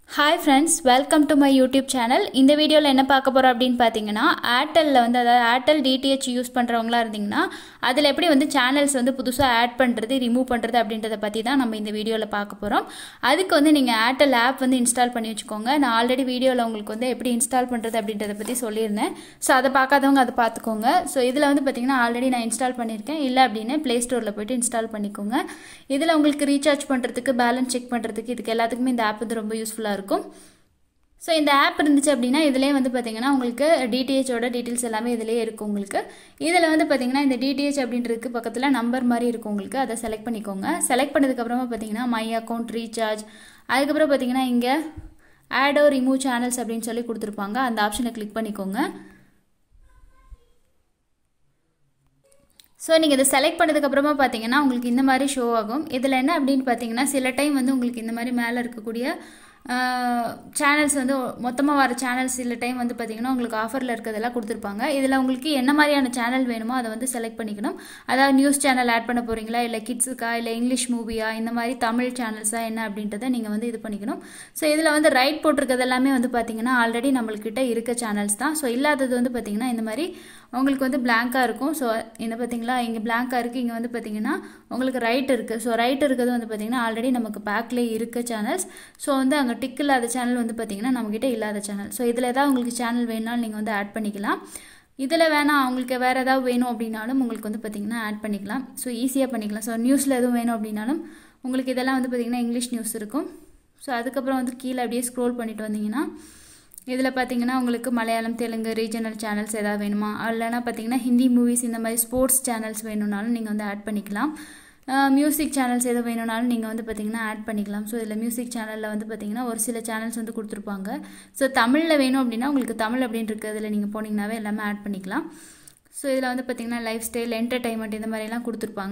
hi friends welcome to my YouTube channel இந்த வீடியோவில் என்ன பார்க்க போகிறோம் அப்படின்னு பார்த்தீங்கன்னா ஏர்டெல்லில் வந்து அதாவது ஏர்டெல் டிடிஹெச் யூஸ் பண்ணுறவங்களா இருந்தீங்கன்னா அதில் எப்படி வந்து சேனல்ஸ் வந்து புதுசாக ஆட் பண்ணுறது ரிமூவ் பண்ணுறது அப்படின்றத பற்றி தான் நம்ம இந்த வீடியோவில் பார்க்க போகிறோம் அதுக்கு வந்து நீங்கள் ஏர்டெல் ஆப் வந்து இன்ஸ்டால் பண்ணி வச்சுக்கோங்க நான் ஆல்ரெடி வீடியோவில் உங்களுக்கு வந்து எப்படி இன்ஸ்டால் பண்ணுறது அப்படின்றத பற்றி சொல்லியிருந்தேன் ஸோ அதை பார்க்காதவங்க அதை பார்த்துக்கோங்க ஸோ இதில் வந்து பார்த்தீங்கன்னா ஆல்ரெடி நான் இன்ஸ்டால் பண்ணியிருக்கேன் இல்லை அப்படின்னு ப்ளே ஸ்டோரில் போய்ட்டு இன்ஸ்டால் பண்ணிக்கோங்க இதில் உங்களுக்கு ரீசார்ஜ் பண்ணுறதுக்கு பேலன்ஸ் செக் பண்ணுறதுக்கு இதுக்கு எல்லாத்துக்குமே இந்த ஆப் வந்து ரொம்ப யூஸ்ஃபுல்லாக இருக்கும் ஸோ இந்த ஆப் இருந்துச்சு அப்படின்னா இதிலே வந்து பார்த்தீங்கன்னா உங்களுக்கு டிடிஹெச்சோட டீட்டெயில்ஸ் எல்லாமே இதிலே இருக்கும் உங்களுக்கு இதில் வந்து பார்த்தீங்கன்னா இந்த டிடிஹெச் அப்படின்றதுக்கு பக்கத்தில் நம்பர் மாதிரி இருக்கும் உங்களுக்கு அதை செலக்ட் பண்ணிக்கோங்க செலக்ட் பண்ணதுக்கப்புறமா பார்த்தீங்கன்னா மை அக்கௌண்ட் ரீசார்ஜ் அதுக்கப்புறம் பார்த்தீங்கன்னா இங்கே ஆடோ ரிமூவ் சேனல்ஸ் அப்படின்னு சொல்லி கொடுத்துருப்பாங்க அந்த ஆப்ஷனை கிளிக் பண்ணிக்கோங்க ஸோ நீங்கள் இதை செலக்ட் பண்ணதுக்கப்புறமா பார்த்தீங்கன்னா உங்களுக்கு இந்த மாதிரி ஷோ ஆகும் இதில் என்ன அப்படின்னு பார்த்தீங்கன்னா சில டைம் வந்து உங்களுக்கு இந்த மாதிரி மேலே இருக்கக்கூடிய சேனல்ஸ் வந்து மொத்தமாக வர சேனல்ஸ் சில டைம் வந்து பார்த்திங்கன்னா உங்களுக்கு ஆஃபரில் இருக்கிறதெல்லாம் கொடுத்துருப்பாங்க இதில் உங்களுக்கு என்ன மாதிரியான சேனல் வேணுமோ அதை வந்து செலக்ட் பண்ணிக்கணும் அதாவது நியூஸ் சேனல் ஆட் பண்ண போகிறீங்களா இல்லை கிட்ஸுக்கா இல்லை இங்கிலீஷ் மூவியா இந்த மாதிரி தமிழ் சேனல்ஸா என்ன அப்படின்றத நீங்கள் வந்து இது பண்ணிக்கணும் ஸோ இதில் வந்து ரைட் போட்டிருக்கிறது எல்லாமே வந்து பார்த்திங்கன்னா ஆல்ரெடி நம்மள்கிட்ட இருக்க சேனல்ஸ் தான் ஸோ இல்லாதது வந்து பார்த்திங்கன்னா இந்த மாதிரி உங்களுக்கு வந்து பிளாங்காக இருக்கும் ஸோ இந்த பார்த்தீங்களா இங்கே பிளாங்காக இருக்குது இங்கே வந்து பார்த்தீங்கன்னா உங்களுக்கு ரைட் இருக்குது ஸோ ரைட் இருக்கிறது வந்து பார்த்திங்கன்னா ஆல்ரெடி நமக்கு பேக்லேயே இருக்க சேனல்ஸ் ஸோ வந்து அங்கே டிக் இல்லாத சேனல் வந்து பார்த்திங்கன்னா நம்மக்கிட்ட இல்லாத சேனல் ஸோ இதில் ஏதாவது உங்களுக்கு சேனல் வேணாலும் நீங்கள் வந்து ஆட் பண்ணிக்கலாம் இதில் வேணால் அவங்களுக்கு வேறு ஏதாவது வேணும் அப்படின்னாலும் உங்களுக்கு வந்து பார்த்திங்கன்னா ஆட் பண்ணிக்கலாம் ஸோ ஈஸியாக பண்ணிக்கலாம் ஸோ நியூஸில் எதுவும் வேணும் அப்படின்னாலும் உங்களுக்கு இதெல்லாம் வந்து பார்த்திங்கன்னா இங்கிலீஷ் நியூஸ் இருக்கும் ஸோ அதுக்கப்புறம் வந்து கீழே அப்படியே ஸ்க்ரோல் பண்ணிட்டு வந்தீங்கன்னா இதில் பார்த்தீங்கன்னா உங்களுக்கு மலையாளம் தெலுங்கு ரீஜனல் சேனல்ஸ் ஏதாவது வேணுமா இல்லைனா பார்த்தீங்கன்னா ஹிந்தி மூவிஸ் இந்த மாதிரி ஸ்போர்ட்ஸ் சேனல்ஸ் வேணும்னாலும் நீங்கள் வந்து ஆட் பண்ணிக்கலாம் மியூசிக் சேனல்ஸ் எது வேணும்னாலும் நீங்கள் வந்து பார்த்தீங்கன்னா ஆட் பண்ணிக்கலாம் ஸோ இதில் மியூசிக் சேனலில் வந்து பார்த்தீங்கன்னா ஒரு சில சேனல்ஸ் வந்து கொடுத்துருப்பாங்க ஸோ தமிழில் வேணும் அப்படின்னா உங்களுக்கு தமிழ் அப்படின்னு இருக்கிறதுல நீங்கள் போனீங்கன்னாவே எல்லாமே ஆட் பண்ணிக்கலாம் ஸோ இதில் வந்து பார்த்தீங்கன்னா லைஃப் ஸ்டைல் என்டர்டைன்மெண்ட் இந்த மாதிரிலாம் கொடுத்துருப்பாங்க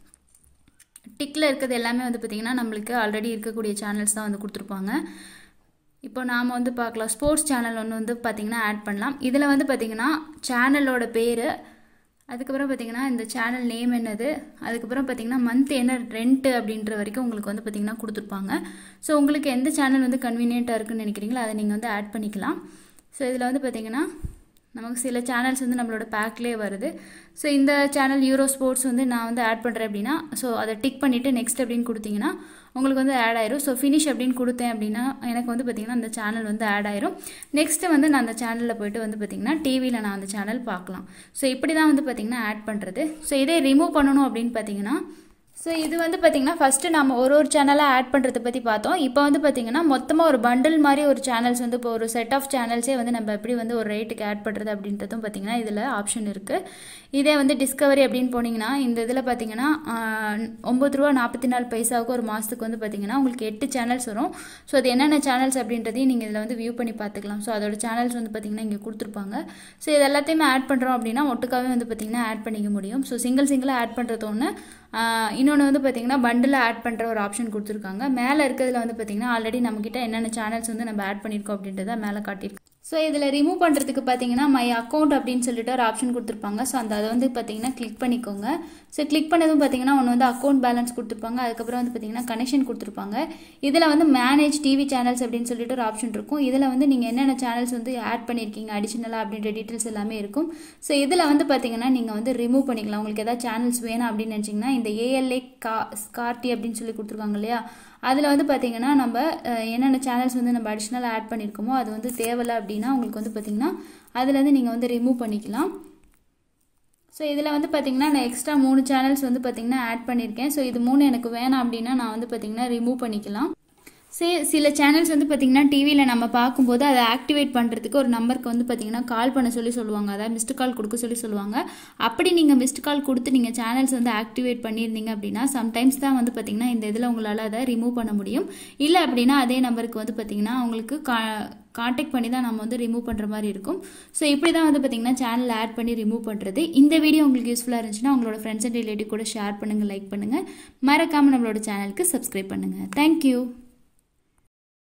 டிக்கில் இருக்கிறது எல்லாமே வந்து பார்த்திங்கன்னா நம்மளுக்கு ஆல்ரெடி இருக்கக்கூடிய சேனல்ஸ் தான் வந்து கொடுத்துருப்பாங்க இப்போ நாம் வந்து பார்க்கலாம் ஸ்போர்ட்ஸ் சேனல் ஒன்று வந்து பார்த்திங்கன்னா ஆட் பண்ணலாம் இதில் வந்து பார்த்திங்கன்னா சேனலோட பேர் அதுக்கப்புறம் பார்த்திங்கன்னா இந்த சேனல் நேம் என்னது அதுக்கப்புறம் பார்த்திங்கன்னா மந்த் என்ன ரெண்ட்டு அப்படின்ற வரைக்கும் உங்களுக்கு வந்து பார்த்திங்கன்னா கொடுத்துருப்பாங்க ஸோ உங்களுக்கு எந்த சேனல் வந்து கன்வீனியண்ட்டாக இருக்குன்னு நினைக்கிறீங்களோ அதை நீங்கள் வந்து ஆட் பண்ணிக்கலாம் ஸோ இதில் வந்து பார்த்திங்கன்னா நமக்கு சில சேனல்ஸ் வந்து நம்மளோட பேக்லேயே வருது ஸோ இந்த சேனல் யூரோ ஸ்போர்ட்ஸ் வந்து நான் வந்து ஆட் பண்ணுறேன் அப்படின்னா ஸோ அதை டிக் பண்ணிவிட்டு நெக்ஸ்ட் அப்படின்னு கொடுத்தீங்கன்னா உங்களுக்கு வந்து ஆட் ஆயிரும் ஸோ ஃபினிஷ் அப்படின்னு கொடுத்தேன் அப்படின்னா எனக்கு வந்து பார்த்திங்கன்னா அந்த சேனல் வந்து ஆட் ஆயிரும் நெக்ஸ்ட்டு வந்து நான் அந்த சேனலில் போய்ட்டு வந்து பார்த்திங்கன்னா டிவியில் நான் அந்த சேனல் பார்க்கலாம் ஸோ இப்படி தான் வந்து பார்த்திங்கன்னா ஆட் பண்ணுறது ஸோ இதே ரிமூவ் பண்ணணும் அப்படின்னு பார்த்தீங்கன்னா ஸோ இது வந்து பார்த்திங்கன்னா ஃபஸ்ட்டு நம்ம ஒரு ஒரு சேனலாக ஆட் பண்ணுறதை பற்றி பார்த்தோம் இப்போ வந்து பார்த்திங்கன்னா மொத்தமாக ஒரு பண்டில் மாதிரி ஒரு சேனல்ஸ் வந்து இப்போ ஒரு செட் ஆஃப் சேனல்ஸே வந்து நம்ம எப்படி வந்து ஒரு ரேட்டுக்கு ஆட் பண்ணுறது அப்படின்றதும் பார்த்திங்கன்னா இதில் ஆப்ஷன் இருக்குது இதே வந்து டிஸ்கவரி அப்படின்னு போனீங்கன்னா இந்த இதில் பார்த்திங்கன்னா ஒம்பது ரூபா நாற்பத்தி நாலு பைசாவுக்கு ஒரு மாதத்துக்கு வந்து பார்த்திங்கன்னா உங்களுக்கு எட்டு சேனல்ஸ் வரும் ஸோ அது என்னென்ன சேனல்ஸ் அப்படின்றதையும் நீங்கள் இதில் வந்து வியூ பண்ணி பார்த்துக்கலாம் ஸோ அதோட சேனல்ஸ் வந்து பார்த்திங்கன்னா இங்கே கொடுத்துருப்பாங்க ஸோ இது எல்லாத்தையுமே ஆட் பண்ணுறோம் அப்படின்னா ஒட்டுக்காவே வந்து பார்த்திங்கன்னா ஆட் பண்ணிக்க முடியும் ஸோ சிங்கிள் சிங்கிளாக ஆட் பண்ணுறது ஒன்று இன்னொன்று வந்து பார்த்திங்கன்னா பண்டில் ஆட் பண்ணுற ஒரு ஆப்ஷன் கொடுத்துருக்காங்க மேலே இருக்கிறதுல வந்து பார்த்திங்கன்னா ஆல்ரெடி நம்மக்கிட்ட என்னென்ன சேனல்ஸ் வந்து நம்ம ஆட் பண்ணியிருக்கோம் அப்படின்றத மேலே காட்டியிருக்கோம் ஸோ இதில் ரிமூவ் பண்ணுறதுக்கு பார்த்தீங்கன்னா மை அக்கௌண்ட் அப்படின்னு சொல்லிட்டு ஒரு ஆப்ஷன் கொடுத்துருப்பாங்க ஸோ அந்த அதை வந்து பார்த்தீங்கன்னா கிளிக் பண்ணிக்கோங்க ஸோ கிளிக் பண்ணதும் பார்த்தீங்கன்னா ஒன்று வந்து அக்கௌண்ட் பேலன்ஸ் கொடுத்துருப்பாங்க அதுக்கப்புறம் வந்து பார்த்தீங்கன்னா கனெக்ஷன் கொடுத்துருப்பாங்க இதில் வந்து மேனேஜ் டிவி சேனல்ஸ் அப்படின்னு சொல்லிட்டு ஒரு ஆப்ஷன் இருக்கும் இதில் வந்து நீங்கள் என்னென்ன சேனல்ஸ் வந்து ஆட் பண்ணியிருக்கீங்க அடிஷ்னலாக அப்படின்ற டீட்டெயில்ஸ் எல்லாமே இருக்கும் ஸோ இதில் வந்து பார்த்தீங்கன்னா நீங்கள் வந்து ரிமூவ் பண்ணிக்கலாம் உங்களுக்கு ஏதாவது சேனல்ஸ் வேணும் அப்படின்னு நினச்சிங்கன்னா இந்த ஏஎல்ஏ கா ஸ்கார்டி அப்படின்னு சொல்லி கொடுத்துருக்காங்க இல்லையா அதில் வந்து பார்த்திங்கன்னா நம்ம என்னென்ன சேனல்ஸ் வந்து நம்ம அடிஷ்னலாக ஆட் பண்ணியிருக்கோமோ அது வந்து தேவையில்லை அப்படின்னா உங்களுக்கு வந்து பார்த்திங்கன்னா அதுலேருந்து நீங்கள் வந்து ரிமூவ் பண்ணிக்கலாம் ஸோ இதில் வந்து பார்த்திங்கன்னா நான் எக்ஸ்ட்ரா மூணு சேனல்ஸ் வந்து பார்த்திங்கன்னா ஆட் பண்ணியிருக்கேன் ஸோ இது மூணு எனக்கு வேணாம் அப்படின்னா நான் வந்து பார்த்திங்கன்னா ரிமூவ் பண்ணிக்கலாம் சே சில சேனல்ஸ் வந்து பார்த்திங்கன்னா டிவியில் நம்ம பார்க்கும்போது அதை ஆக்டிவேட் பண்ணுறதுக்கு ஒரு நம்பருக்கு வந்து பார்த்திங்கன்னா கால் பண்ண சொல்லி சொல்லுவாங்க அதாவது மிஸ்டு கால் கொடுக்க சொல்லி சொல்லுவாங்க அப்படி நீங்கள் மிஸ்டு கால் கொடுத்து நீங்கள் சேனல்ஸ் வந்து ஆக்டிவேட் பண்ணியிருந்தீங்க அப்படின்னா சம்டைம்ஸ் தான் வந்து பார்த்திங்கன்னா இந்த இதில் உங்களால் அதை ரிமூவ் பண்ண முடியும் இல்லை அப்படின்னா அதே நம்பருக்கு வந்து பார்த்திங்கன்னா உங்களுக்கு கா காண்டாக்ட் பண்ணி தான் நம்ம வந்து ரிமூவ் பண்ணுற மாதிரி இருக்கும் ஸோ இப்படி தான் வந்து பார்த்திங்கன்னா சேனல் ஆட் பண்ணி ரிமூவ் பண்ணுறது இந்த வீடியோ உங்களுக்கு யூஸ்ஃபுல்லாக இருந்துச்சுன்னா உங்களோட ஃப்ரெண்ட்ஸ் அண்ட் ரிலேட்டிவ் கூட ஷேர் பண்ணுங்கள் லைக் பண்ணுங்கள் மறக்காமல் நம்மளோட சேனலுக்கு சப்ஸ்கிரைப் பண்ணுங்கள் தேங்க்யூ